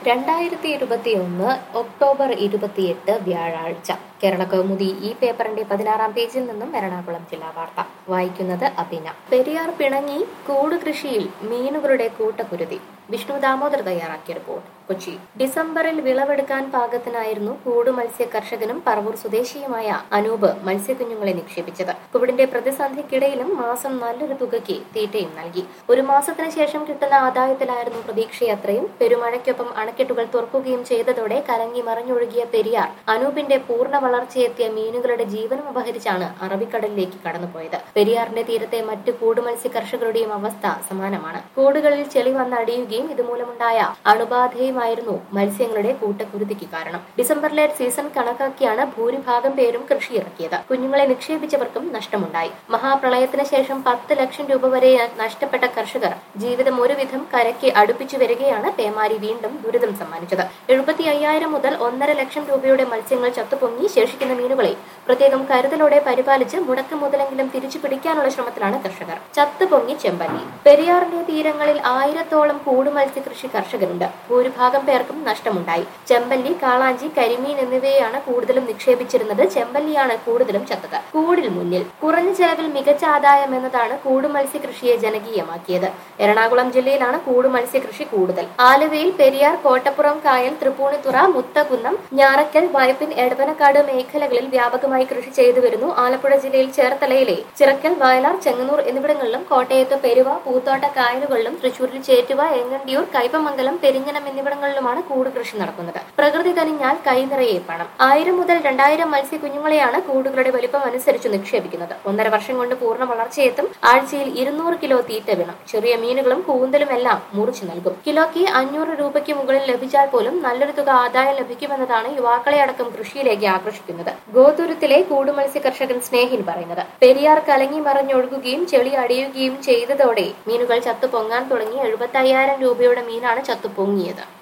രണ്ടായിരത്തി ഇരുപത്തിയൊന്ന് ഒക്ടോബർ ഇരുപത്തിയെട്ട് വ്യാഴാഴ്ച കേരള കൗമുദി ഈ പേപ്പറിന്റെ പതിനാറാം പേജിൽ നിന്നും എറണാകുളം ജില്ലാ വാർത്ത വായിക്കുന്നത് അഭിന പെരിയാർ പിണങ്ങി കൂട് കൃഷിയിൽ മീനുകളുടെ കൂട്ടക്കുരുതി വിഷ്ണു ദാമോദർ തയ്യാറാക്കിയ റിപ്പോർട്ട് കൊച്ചി ഡിസംബറിൽ വിളവെടുക്കാൻ പാകത്തിനായിരുന്നു കൂട് മത്സ്യ കർഷകനും പറവൂർ സ്വദേശിയുമായ അനൂപ് മത്സ്യക്കുഞ്ഞുങ്ങളെ നിക്ഷേപിച്ചത് കോവിഡിന്റെ പ്രതിസന്ധിക്കിടയിലും മാസം നല്ലൊരു തുകയ്ക്ക് തീറ്റയും നൽകി ഒരു മാസത്തിന് ശേഷം കിട്ടുന്ന ആദായത്തിലായിരുന്നു പ്രതീക്ഷയത്രയും പെരുമഴയ്ക്കൊപ്പം അണക്കെട്ടുകൾ തുറക്കുകയും ചെയ്തതോടെ കലങ്ങി മറിഞ്ഞൊഴുകിയ പെരിയാർ അനൂപിന്റെ പൂർണ്ണ വളർച്ചയെത്തിയ മീനുകളുടെ ജീവനും അപഹരിച്ചാണ് അറബിക്കടലിലേക്ക് കടന്നുപോയത് പെരിയാറിന്റെ തീരത്തെ മറ്റു കൂടുമത്സ്യ കർഷകരുടെയും അവസ്ഥ സമാനമാണ് കൂടുകളിൽ ചെളി വന്നടിയുകയും ഇതുമൂലമുണ്ടായ അണുബാധയുമായിരുന്നു മത്സ്യങ്ങളുടെ കൂട്ടക്കുരുതിക്ക് കാരണം ഡിസംബറിലെ സീസൺ കണക്കാക്കിയാണ് ഭൂരിഭാഗം പേരും കൃഷി ഇറക്കിയത് കുഞ്ഞുങ്ങളെ നിക്ഷേപിച്ചവർക്കും നഷ്ടമുണ്ടായി മഹാപ്രളയത്തിന് ശേഷം പത്ത് ലക്ഷം രൂപ വരെ നഷ്ടപ്പെട്ട കർഷകർ ജീവിതം ഒരുവിധം കരയ്ക്ക് അടുപ്പിച്ചു വരികയാണ് പേമാരി വീണ്ടും ദുരിതം സമ്മാനിച്ചത് എഴുപത്തി അയ്യായിരം മുതൽ ഒന്നര ലക്ഷം രൂപയുടെ മത്സ്യങ്ങൾ ചത്തുപൊങ്ങി ശേഷിക്കുന്ന മീനുകളെ പ്രത്യേകം കരുതലോടെ പരിപാലിച്ച് മുടക്ക് മുതലെങ്കിലും തിരിച്ചു പിടിക്കാനുള്ള ശ്രമത്തിലാണ് കർഷകർ ചത്തുപൊങ്ങി ചെമ്പല്ലി പെരിയാറിന്റെ തീരങ്ങളിൽ ആയിരത്തോളം കൂടുമത്സ്യ കൃഷി കർഷകരുണ്ട് ഭൂരിഭാഗം പേർക്കും നഷ്ടമുണ്ടായി ചെമ്പല്ലി കാളാഞ്ചി കരിമീൻ എന്നിവയെയാണ് കൂടുതലും നിക്ഷേപിച്ചിരുന്നത് ചെമ്പല്ലിയാണ് കൂടുതലും ചത്തത് കൂടിൽ മുന്നിൽ കുറഞ്ഞ ചെലവിൽ മികച്ച ആദായം എന്നതാണ് കൂടുമത്സ്യ കൃഷിയെ ജനകീയമാക്കിയത് എറണാകുളം ജില്ലയിലാണ് കൂടുമത്സ്യ കൃഷി കൂടുതൽ ആലുവയിൽ പെരിയാർ കോട്ടപ്പുറം കായൽ തൃപ്പൂണിത്തുറ മുത്തകുന്നം ഞാറക്കൽ വയപ്പിൻ എടവനക്കാട് മേഖലകളിൽ വ്യാപകമായി കൃഷി ചെയ്തു വരുന്നു ആലപ്പുഴ ജില്ലയിൽ ചേർത്തലയിലെ ചിറക്കൽ വയലാർ ചെങ്ങന്നൂർ എന്നിവിടങ്ങളിലും കോട്ടയത്ത് പെരുവ പൂത്തോട്ട കായലുകളിലും തൃശൂരിൽ ചേറ്റുവ എങ്ങണ്ടിയൂർ കൈപ്പമംഗലം പെരിഞ്ഞനം എന്നിവിടങ്ങളിലുമാണ് കൂട് കൃഷി നടക്കുന്നത് പ്രകൃതി കനിഞ്ഞാൽ കൈനിറയെ പണം ആയിരം മുതൽ രണ്ടായിരം മത്സ്യ കുഞ്ഞുങ്ങളെയാണ് കൂടുകളുടെ വലിപ്പം അനുസരിച്ച് നിക്ഷേപിക്കുന്നത് ഒന്നര വർഷം കൊണ്ട് പൂർണ്ണ വളർച്ചയെത്തും ആഴ്ചയിൽ ഇരുന്നൂറ് കിലോ തീറ്റ വേണം ചെറിയ മീനുകളും കൂന്തലും എല്ലാം മുറിച്ചു നൽകും കിലോയ്ക്ക് അഞ്ഞൂറ് രൂപയ്ക്ക് മുകളിൽ ലഭിച്ചാൽ പോലും നല്ലൊരു തുക ആദായം ലഭിക്കുമെന്നതാണ് യുവാക്കളെ അടക്കം കൃഷിയിലേക്ക് ആകർഷിക്കുന്നത് ഗോതുരത്തിലെ കൂടുമത്സ്യ കർഷകൻ സ്നേഹിൻ പറയുന്നത് പെരിയാർ കലങ്ങി മറിഞ്ഞൊഴുകുകയും ചെളി അടിയുകയും ചെയ്തതോടെ മീനുകൾ ചത്തു പൊങ്ങാൻ തുടങ്ങി എഴുപത്തി രൂപയുടെ മീനാണ് ചത്തു പൊങ്ങിയത്